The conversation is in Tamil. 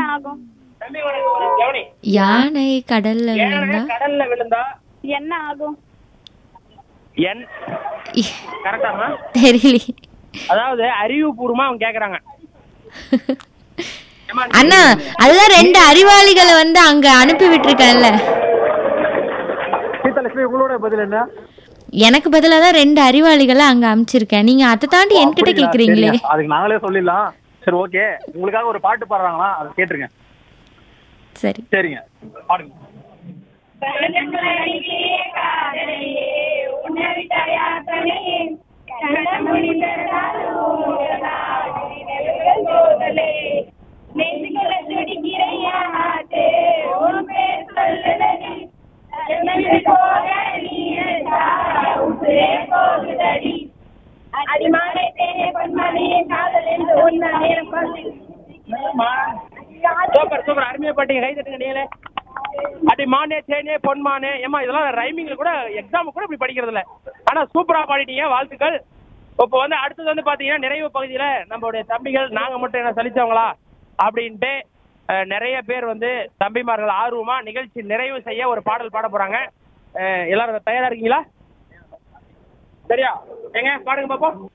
ஆகும் தம்பி உனக்கு ஒரு கவனி யானை கடல்ல ஏன்னா விழுந்தா கடல்ல விழுந்தா என்ன ஆகும் என் கரெக்டாமா தெரியலையே அதாவது அறிவுபூர்வமா அவங்க கேக்குறாங்க ஏம்மா, அண்ணா அதுதான் ரெண்டு அறிவாளிகளை வந்து அங்க அனுப்பி விட்டுருக்கேன்ல சீதாலட்சுமி உங்களோட பதில் என்ன எனக்கு பதிலா தான் ரெண்டு அறிவாளிகளை அங்க அனுப்பிச்சிருக்கேன் நீங்க அதை தாண்டி என்கிட்ட அப்படிங்களா? கேக்குறீங்களே சரிங்க. அதுக்கு நாங்களே சொல்லிடலாம் சரி ஓகே உங்களுக்காக ஒரு பாட்டு பாடுறாங்களா அதை கேட்டுருங்க சரி சரிங்க பாடுங்க சூப்பர் சூப்பர் அருமையா பாட்டீங்க கை தட்டுங்க நீங்களே அடி மானே தேனே பொன்மானே ஏமா இதெல்லாம் ரைமிங்ல கூட எக்ஸாம் கூட இப்படி படிக்கிறது இல்ல ஆனா சூப்பரா பாடிட்டீங்க வாழ்த்துக்கள் இப்போ வந்து அடுத்தது வந்து பாத்தீங்கன்னா நிறைவு பகுதியில நம்மளுடைய தம்பிகள் நாங்க மட்டும் என்ன சலிச்சவங்களா அப்படின்ட்டு அஹ், நிறைய பேர் வந்து தம்பிமார்கள் ஆர்வமா நிகழ்ச்சி நிறைவு செய்ய ஒரு பாடல் பாட போறாங்க அஹ், எல்லாரும் தயாரா இருக்கீங்களா சரியா எங்க பாடுங்க பாப்போம்